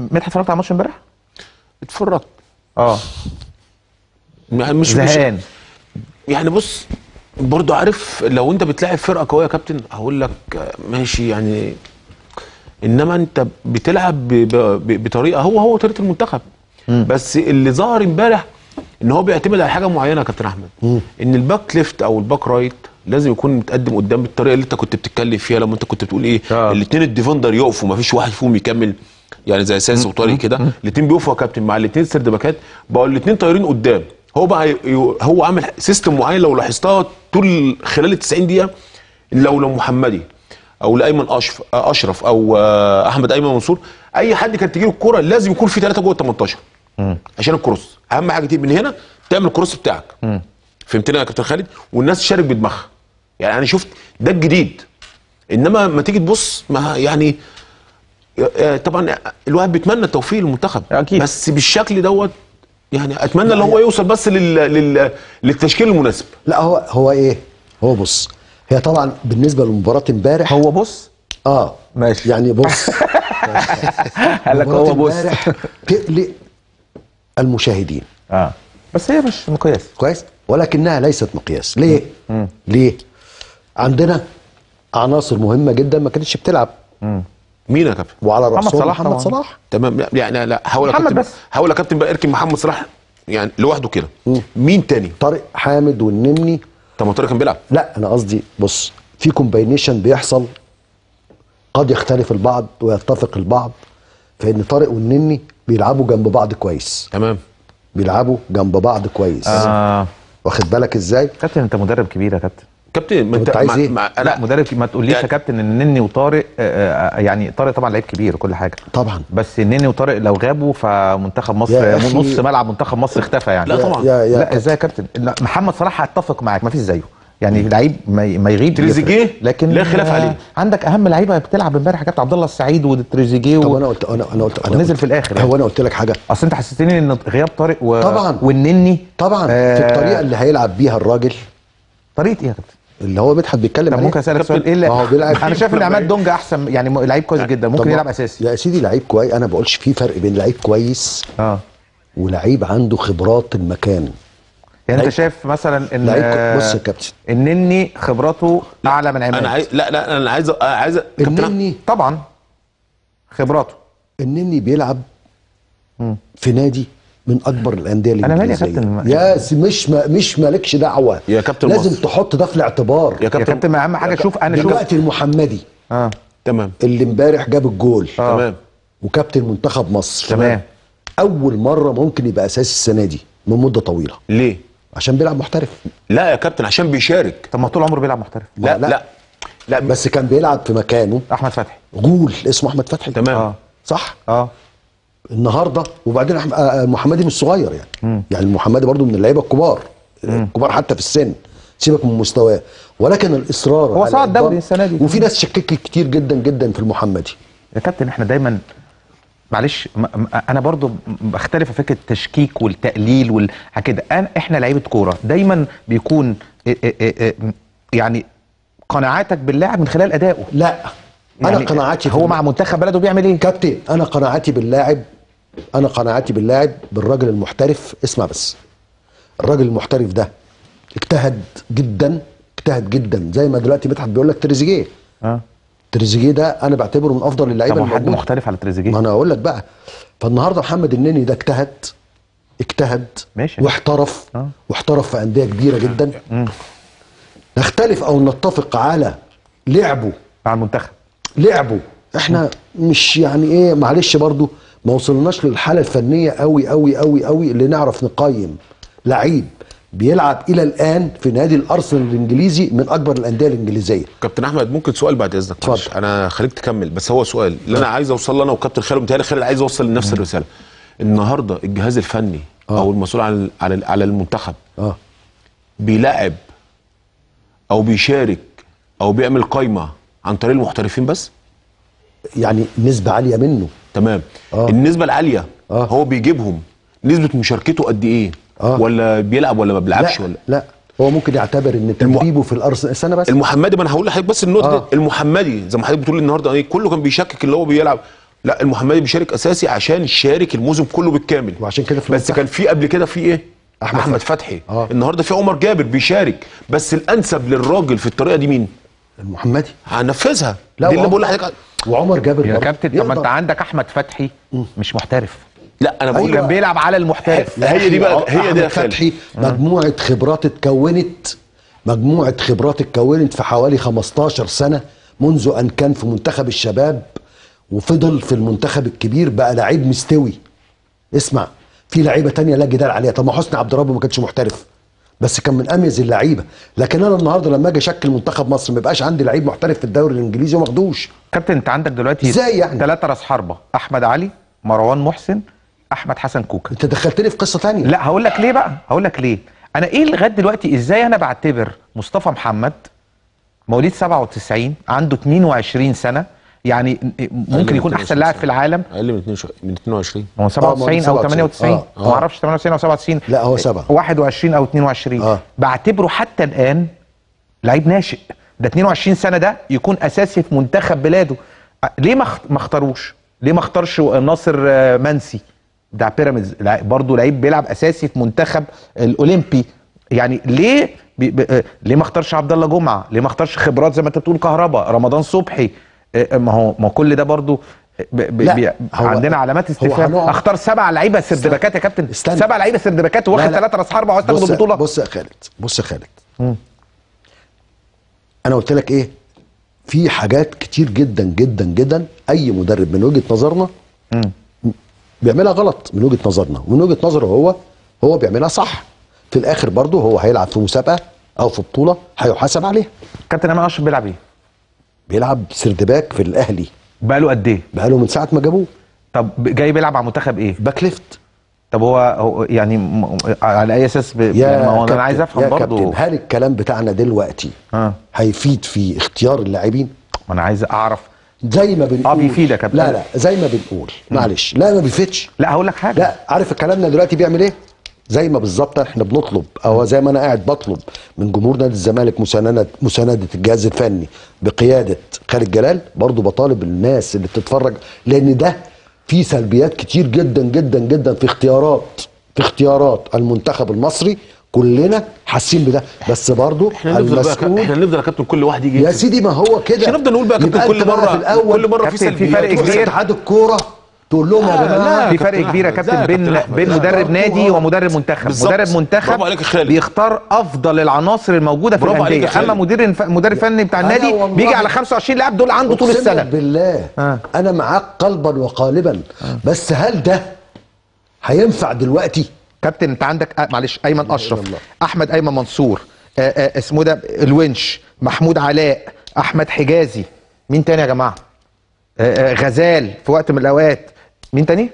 مدحت اتفرجت على الماتش امبارح؟ اتفرجت اه يعني مش مش زهقان يعني بص برضو عارف لو انت بتلاعب فرقه قويه يا كابتن هقول لك آه، ماشي يعني انما انت بتلعب ب- ب- بطريقه هو هو طريقه المنتخب بس اللي ظهر امبارح ان هو بيعتمد على حاجه معينه يا كابتن احمد ان الباك ليفت او الباك رايت لازم يكون متقدم قدام بالطريقه اللي انت كنت بتتكلم فيها لما انت كنت بتقول ايه آه. الاثنين الديفندر يقفوا ما فيش واحد فيهم يكمل يعني زي ساسي وطارق كده الاثنين بيقفوا يا كابتن مع الاثنين سرد باكات بقوا الاثنين طايرين قدام هو بقى ي- ي- هو عامل سيستم معين لو لاحظتها طول خلال ال 90 دقيقه لو لو محمدي او لايمن اشرف اشرف او آه، احمد ايمن منصور اي حد كانت تجيله الكوره لازم يكون في ثلاثه جوه ال 18 عشان الكروس اهم حاجه تيجي من هنا تعمل الكروس بتاعك فهمتني يا كابتن خالد والناس تشارك بدماغها يعني انا شفت ده الجديد انما ما تيجي تبص ما يعني آه، طبعا الواحد بيتمنى التوفيق للمنتخب أكيد. بس بالشكل دوت يعني اتمنى ان هو يوصل بس لل... لل... للتشكيل المناسب لا هو هو ايه هو بص هي طبعا بالنسبه لمباراه امبارح هو بص اه ماشي. يعني بص قال لك مباراة هو بص امبارح تقلق المشاهدين اه بس هي مش مقياس كويس ولكنها ليست مقياس ليه ليه عندنا عناصر مهمه جدا ما كانتش بتلعب مين يا كابتن وعلى محمد راسهم صلاح محمد طبعاً. صلاح تمام لا يعني لا حاول يا محمد كابتن بس. حاول يا كابتن بقى اركن محمد صلاح يعني لوحده كده مين تاني طارق حامد والنني طب ما طارق كان بيلعب لا انا قصدي بص في كومباينيشن بيحصل قد يختلف البعض ويتفق البعض فان طارق والنني بيلعبوا جنب بعض كويس تمام بيلعبوا جنب بعض كويس اه واخد بالك ازاي كابتن انت مدرب كبير يا كابتن كابتن ما طب أنت عايز مع- إيه؟ مع- لا مدرب ما تقوليش يا يعني- كابتن ان النني وطارق آه، آه، يعني طارق طبعا لعيب كبير وكل حاجه طبعا بس النني وطارق لو غابوا فمنتخب يا مصر أخي. نص ملعب منتخب مصر اختفى يعني لا طبعا. يا يا لا ازاي يا كابتن لا محمد صلاح هتفق معاك ما فيش زيه يعني لعيب ما ما يغيب تريزيجيه يفرق. لكن لا خلاف آه، عليه. عندك اهم لعيبه بتلعب امبارح يا كابتن عبد الله السعيد وتريزيجيه طب و... انا قلت انا انا قلت انا ونزل قلت- في الآخر يعني. هو انا قلت لك حاجه اصل انت حسستني ان غياب طارق و... طبعاً. والنني طبعا آه، في الطريقه اللي هيلعب بيها الراجل طريقه ايه يا كابتن؟ اللي هو مدحت بيتكلم طب عليه ممكن اسالك سؤال ايه اللي ما هو بيلعب انا شايف ان عماد دونجا احسن يعني م- لعيب كويس جدا ممكن طب يلعب اساسي يا سيدي لعيب كويس انا بقولش في فرق بين لعيب كويس اه ولعيب عنده خبرات المكان يعني انت لعيب- شايف مثلا ان لعيب كو- آه، بص يا كابتن. النني خبراته اعلى من عماد انا عايز لا لا انا عايز عايز كابتن النني طبعا خبراته النني بيلعب في نادي من اكبر الانديه أنا مالي يا الانجليزيه كابتن؟ يا سي- مش ما مش مالكش دعوه يا كابتن لازم مصر. تحط ده في الاعتبار يا يا كابتن كابتن ما اهم حاجه شوف انا شوف دلوقتي المحمدي اه تمام اللي امبارح جاب الجول تمام وكابتن منتخب مصر تمام اول مره ممكن يبقى اساسي السنه دي من مده طويله ليه عشان بيلعب محترف لا يا كابتن عشان بيشارك طب ما طول عمره بيلعب محترف لا لا. لا لا, بس بس كان بيلعب في مكانه احمد فتحي غول اسمه احمد فتحي تمام اه صح اه النهارده وبعدين أحم- آه، المحمدي مش صغير يعني يعني المحمدي برضو من اللعيبه الكبار الكبار حتى في السن سيبك من مستواه ولكن الاصرار هو على صعد إفضال- دوري السنة دي. وفي ناس شككت كتير جدا جدا في المحمدي يا كابتن احنا دايما معلش م- م- انا برضو بختلف في فكره التشكيك والتقليل والكده أنا احنا لعيبه كوره دايما بيكون اه اه اه اه يعني قناعاتك باللاعب من خلال ادائه لا يعني انا قناعاتي في هو مع منتخب بلده بيعمل ايه كابتن انا قناعاتي باللاعب انا قناعاتي باللاعب بالراجل المحترف اسمع بس الراجل المحترف ده اجتهد جدا اجتهد جدا زي ما دلوقتي مدحت بيقول لك تريزيجيه اه تريزيجيه ده انا بعتبره من افضل اللعيبه طب هو حد الموجودة. مختلف على تريزيجيه ما انا اقول لك بقى فالنهارده محمد النني ده اجتهد اجتهد ماشي. واحترف آه. واحترف في انديه كبيره جدا نختلف او نتفق على لعبه مع المنتخب لعبه احنا مش يعني ايه معلش برضو ما وصلناش للحاله الفنيه قوي قوي قوي قوي اللي نعرف نقيم لعيب بيلعب الى الان في نادي الارسنال الانجليزي من اكبر الانديه الانجليزيه كابتن احمد ممكن سؤال بعد اذنك اتفضل. معلش. انا خليك تكمل بس هو سؤال اللي انا عايز اوصل له انا وكابتن خالد متهيألي خالد عايز اوصل لنفس الرساله النهارده الجهاز الفني آه. او المسؤول عن على على المنتخب اه بيلاعب او بيشارك او بيعمل قايمه عن طريق المحترفين بس يعني نسبه عاليه منه تمام آه. النسبه العاليه آه. هو بيجيبهم نسبه مشاركته قد ايه آه. ولا بيلعب ولا ما بيلعبش لا ولا لا هو ممكن يعتبر ان تدريبه في الارسنال استنى بس المحمدي ما انا هقول لحضرتك بس النقطه آه. دي المحمدي زي ما حضرتك بتقول النهارده ايه كله كان بيشكك اللي هو بيلعب لا المحمدي بيشارك اساسي عشان شارك الموسم كله بالكامل وعشان كده في بس المنتخب. كان في قبل كده في ايه أحمد احمد, أحمد فتحي آه. النهارده في عمر جابر بيشارك بس الانسب للراجل في الطريقه دي مين المحمدي هنفذها لا دي اللي وعمر- بقول لحضرتك وعمر جابر يا برضه كابتن طب ما يقدر. انت عندك احمد فتحي مش محترف لا انا بقول أيوة. كان بيلعب على المحترف لا، هي دي بقى- أحمد هي دي يا خالد. فتحي مجموعه خبرات اتكونت مجموعه خبرات اتكونت في حوالي 15 سنه منذ ان كان في منتخب الشباب وفضل في المنتخب الكبير بقى لعيب مستوي اسمع في لعيبه تانية لا جدال عليها طب ما حسني عبد ربه ما كانش محترف بس كان من اميز اللعيبه لكن انا النهارده لما اجي اشكل منتخب مصر ما يبقاش عندي لعيب محترف في الدوري الانجليزي وما اخدوش كابتن انت عندك دلوقتي إزاي يعني؟ ثلاثة راس حربة احمد علي مروان محسن احمد حسن كوكا انت دخلتني في قصه تانية لا هقول لك ليه بقى هقول لك ليه انا ايه لغايه دلوقتي ازاي انا بعتبر مصطفى محمد مواليد 97 عنده 22 سنه يعني ممكن من يكون 22 احسن لاعب سنة. في العالم اقل من 22 من 22 ما هو 97 او 97. 98 آه، ما اعرفش 98 او 97 لا، هو سبعة. 21 او 22 آه. بعتبره حتى الان لعيب ناشئ ده 22 سنه ده يكون اساسي في منتخب بلاده أ- ليه ما اخت- ما اختاروش ليه ما اختارش ناصر آه، منسي بتاع بيراميدز لع- برضه لعيب بيلعب اساسي في منتخب الاولمبي يعني ليه بي ب... آه، ليه ما اختارش عبد الله جمعه ليه ما اختارش خبرات زي ما انت بتقول كهربا رمضان صبحي آه، ما هو ما هو كل ده برضه ب... ب... لا، بي... هو- عندنا علامات هو استفهام هنقعد- اختار سبع لعيبه سردباكات يا كابتن استنى. سبع لعيبه سردباكات لا، واخد لا. ثلاثه راس حربه وعايز تاخد بص- البطوله بص يا خالد بص يا خالد انا قلت لك ايه في حاجات كتير جدا جدا جدا اي مدرب من وجهه نظرنا بيعملها غلط من وجهه نظرنا ومن وجهه نظره هو هو بيعملها صح في الاخر برضه هو هيلعب في مسابقه او في بطوله هيحاسب عليها كابتن امام اشرف بيلعب ايه؟ بيلعب سردباك في الاهلي بقاله قد ايه؟ بقاله من ساعه ما جابوه طب جاي بيلعب على منتخب ايه؟ باك ليفت طب هو, هو يعني م- على اي اساس ب... يعني ما هو كابتن، انا عايز افهم يا برضه كابتن هل الكلام بتاعنا دلوقتي آه. هيفيد في اختيار اللاعبين ما انا عايز اعرف زي ما بنقول آه، بيفيد يا كابتن. لا لا زي ما بنقول معلش لا ما بيفيدش لا هقول لك حاجه لا عارف كلامنا دلوقتي بيعمل ايه زي ما بالظبط احنا بنطلب او زي ما انا قاعد بطلب من جمهور نادي الزمالك مساندة مساندة الجهاز الفني بقيادة خالد جلال برضو بطالب الناس اللي بتتفرج لان ده في سلبيات كتير جدا جدا جدا في اختيارات في اختيارات المنتخب المصري كلنا حاسين بده بس برضو احنا نفضل بقى المسؤول احنا نفضل يا كابتن كل واحد يجي يا يكسب. سيدي ما هو كده مش هنفضل نقول بقى يا كابتن يبقى كل أنت بقى مره في الاول كل مره في كابتن، في سلبيات فرق تروح كبير. اتحاد الكوره تقول لهم يا لا، جماعه لا، في كابتن فرق كبير يا أحمد. كابتن لا، بين كابتن أحمد. بين لا، مدرب برضه نادي آه. ومدرب منتخب بالظبط. مدرب منتخب برافو عليك يا خالد. بيختار افضل العناصر الموجوده في برافو عليك يا الانديه خالد. اما مدير الف... مدرب فني بتاع أنا النادي والله- بيجي على 25 لاعب دول عنده طول أقسم السنه لك بالله آه. انا معاك قلبا وقالبا بس هل ده هينفع دلوقتي كابتن انت عندك آه معلش ايمن اشرف الله. احمد ايمن منصور آه آه اسمه ده الونش محمود علاء احمد حجازي مين تاني يا جماعه آه آه غزال في وقت من الاوقات مين تاني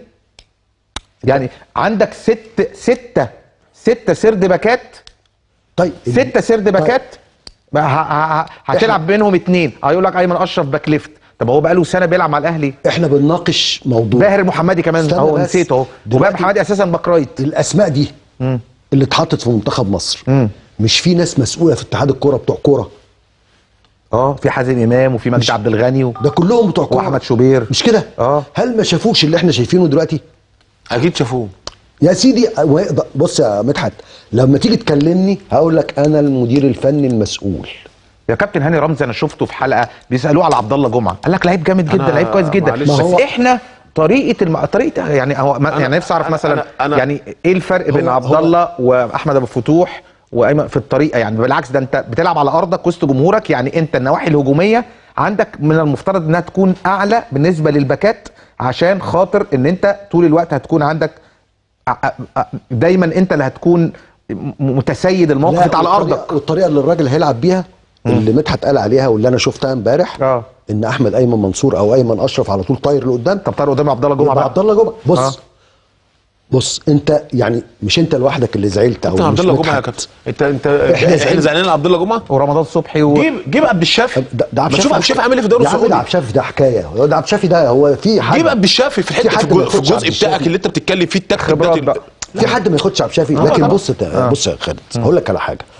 يعني عندك ست ستة ستة سرد باكات طيب ستة سرد باكات ما ه- ه- ه- هتلعب بينهم اتنين هيقول لك ايمن اشرف باك ليفت طب هو بقاله سنه بيلعب مع الاهلي احنا بنناقش موضوع باهر المحمدي كمان استنى اهو بس. نسيته اهو وباهر دلوقتي- المحمدي اساسا باك رايت الاسماء دي اللي اتحطت في منتخب مصر مش في ناس مسؤوله في اتحاد الكوره بتوع كوره اه في حازم امام وفي مجدي عبد الغني و... ده كلهم بتوع كوره واحمد شوبير مش كده اه. هل ما شافوش اللي احنا شايفينه دلوقتي اكيد شافوه يا سيدي ويقدر- بص يا مدحت لما تيجي تكلمني هقول لك انا المدير الفني المسؤول يا كابتن هاني رمزي انا شفته في حلقه بيسالوه على عبد الله جمعه قال لك لعيب جامد جدا أنا لعيب كويس جدا معلش. بس ما هو- احنا طريقه الم... طريقه يعني هو ما... أنا- يعني نفسي اعرف أنا- مثلا أنا- أنا- يعني ايه الفرق بين هو- عبد هو- الله واحمد ابو فتوح وايمن في الطريقه يعني بالعكس ده انت بتلعب على ارضك وسط جمهورك يعني انت النواحي الهجوميه عندك من المفترض انها تكون اعلى بالنسبه للباكات عشان خاطر ان انت طول الوقت هتكون عندك ع- ع- دايما انت اللي هتكون م- متسيد الموقف لا، انت على والطريقة- ارضك والطريقه اللي الراجل هيلعب بيها اللي مدحت قال عليها واللي انا شفتها امبارح اه. ان احمد ايمن منصور او ايمن اشرف على طول طاير لقدام طب طار قدام عبد الله جمعه يبقى بقى عبد الله جمعه بص آه. بص انت يعني مش انت لوحدك اللي زعلت او كابتن عبد مش الله جمعه يا مدحت. كابتن انت انت إحنا احنا زعلنا. زعلانين على عبد الله جمعه ورمضان صبحي و... جيب جيب عبد الشافي ده ده عبد ما شوف عبد الشافي عامل ايه في الدوري يا عم ده السعودي عبد الشافي ده حكايه هو ده عبد الشافي ده هو في حد جيب عبد الشافي في الحته في, حد ما الجزء- في ياخدش عبد الجزء بتاعك الشافي. اللي انت بتتكلم فيه التكتيك خبرات ده بقى. في حد ما ياخدش عبد الشافي لكن طبعا. بص بص يا خالد هقول لك على حاجه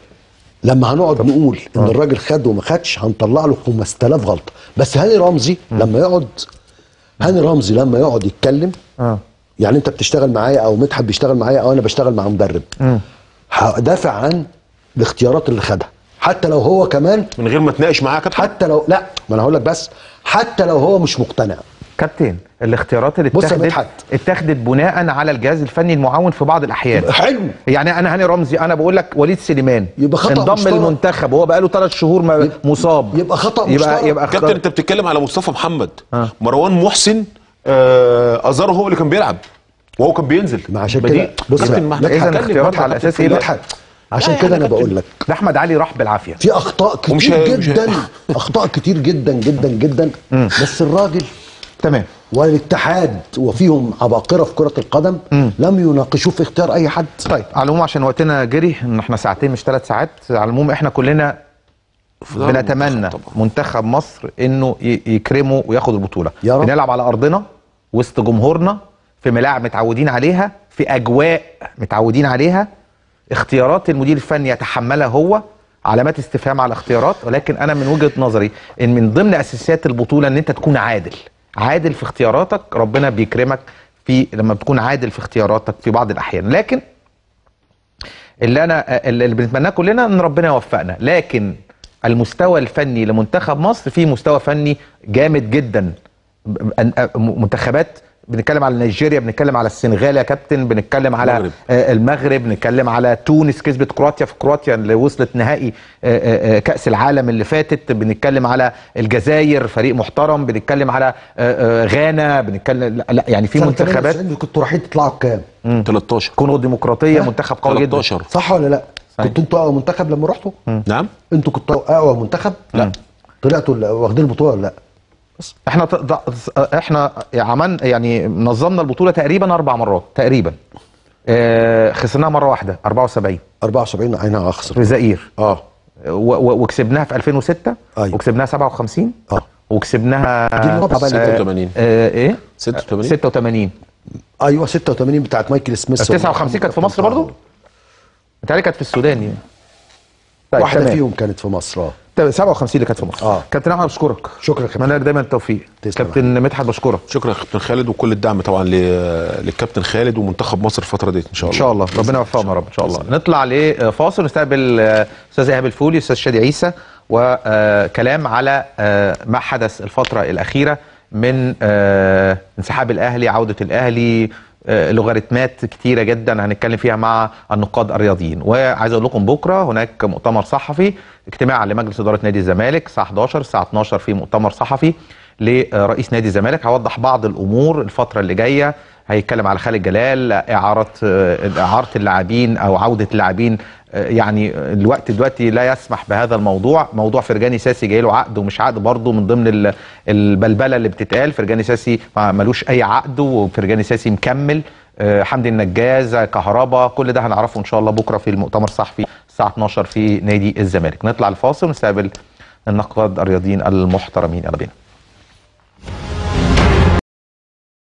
لما هنقعد نقول ان الراجل خد وما خدش هنطلع له 5000 غلطه بس هاني رمزي لما يقعد هاني رمزي لما يقعد يتكلم اه يعني انت بتشتغل معايا او مدحت بيشتغل معايا او انا بشتغل مع مدرب هدافع عن الاختيارات اللي خدها حتى لو هو كمان من غير ما تناقش معاه يا كابتن حتى لو لا ما انا هقول لك بس حتى لو هو مش مقتنع كابتن الاختيارات اللي بص يا اتخذت مدحت. اتخذت بناء على الجهاز الفني المعاون في بعض الاحيان حلو يعني انا هاني رمزي انا بقول لك وليد سليمان يبقى خطأ انضم مشترك. المنتخب وهو بقاله ثلاث شهور ما يبقى- مصاب يبقى خطأ يبقى مشترك. يبقى كابتن اختار- انت بتتكلم على مصطفى محمد آه. مروان محسن آه ازارو هو اللي كان بيلعب وهو كان بينزل ما عشان بديل. كده بص كابتن بقى، ما احنا إذا بنتكلم الاختيارات برضه على كابتن أساس في إيه بقى؟ الوقت. مدحت عشان لا كده يعني انا كابتن. بقول لك ده احمد علي راح بالعافيه في اخطاء ومش كتير هي- مش هي- جدا اخطاء كتير جدا جدا جدا بس الراجل تمام والاتحاد وفيهم عباقره في كره القدم لم يناقشوه في اختيار اي حد طيب على العموم عشان وقتنا جري ان احنا ساعتين مش ثلاث ساعات على العموم احنا كلنا ده بنتمنى المنتخب طبعا. منتخب مصر انه ي- يكرمه وياخد البطوله يا رب. بنلعب على ارضنا وسط جمهورنا في ملاعب متعودين عليها في اجواء متعودين عليها اختيارات المدير الفني يتحملها هو علامات استفهام على الاختيارات ولكن انا من وجهه نظري ان من ضمن اساسيات البطوله ان انت تكون عادل عادل في اختياراتك ربنا بيكرمك في لما بتكون عادل في اختياراتك في بعض الاحيان لكن اللي انا اللي بنتمناه كلنا ان ربنا يوفقنا لكن المستوى الفني لمنتخب مصر فيه مستوى فني جامد جدا ب- أن- منتخبات بنتكلم على نيجيريا بنتكلم على السنغال يا كابتن بنتكلم على المغرب. آه، المغرب بنتكلم على تونس كسبت كرواتيا في كرواتيا اللي وصلت نهائي آه، آه، آه، كأس العالم اللي فاتت بنتكلم على الجزائر فريق محترم بنتكلم على آه، آه، غانا بنتكلم لا, لا يعني في سنة منتخبات 98 كنتوا رايحين تطلعوا بكام 13 كونغو الديمقراطيه ها؟ منتخب قوي جدا 13 صح ولا لا صحيح. كنتوا انتوا اقوى منتخب لما رحتوا نعم انتوا كنتوا اقوى منتخب لا. طلعتوا ال- واخدين البطوله ولا لا احنا ت- ض- احنا عملنا يعني نظمنا البطوله تقريبا اربع مرات تقريبا اه خسرناها مره واحده 74 74 عينها اخسر في زئير اه و- و- وكسبناها في 2006 أيوة. وكسبناها 57 اه وكسبناها دي الرابعة بقى اللي آه، 86. آه ايه 86 86 ايوه 86 بتاعت مايكل سميث 59 كانت في مصر برضو متهيألي كانت في السودان يعني طيب واحده تمام. فيهم كانت في مصر اه طيب 57 اللي كانت في مصر آه. كابتن احمد بشكرك شكرا يا كابتن. اتمنى لك دايما التوفيق تسلم. كابتن مدحت بشكرك شكرا يا كابتن خالد وكل الدعم طبعا ل- للكابتن خالد ومنتخب مصر الفتره ديت ان شاء ان الله شاء الله ربنا يوفقهم يا رب ان شاء الله نطلع لفاصل نستقبل آه، استاذ ايهاب الفولي استاذ شادي عيسى وكلام على آه، ما حدث الفتره الاخيره من آه، انسحاب الاهلي عوده الاهلي آه، لوغاريتمات كتيره جدا هنتكلم فيها مع النقاد الرياضيين وعايز اقول لكم بكره هناك مؤتمر صحفي اجتماع لمجلس اداره نادي الزمالك الساعه 11 الساعه 12 في مؤتمر صحفي لرئيس نادي الزمالك هوضح بعض الامور الفتره اللي جايه هيتكلم على خالد جلال اعاره آه، اعاره اللاعبين او عوده اللاعبين آه، يعني الوقت دلوقتي لا يسمح بهذا الموضوع موضوع فرجاني ساسي جاي له عقد ومش عقد برضه من ضمن ال- البلبله اللي بتتقال فرجاني ساسي ما- ملوش اي عقد وفرجاني ساسي مكمل آه، حمدي النجاز كهربا كل ده هنعرفه ان شاء الله بكره في المؤتمر الصحفي الساعه 12 في نادي الزمالك نطلع الفاصل ونستقبل النقاد الرياضيين المحترمين يلا بينا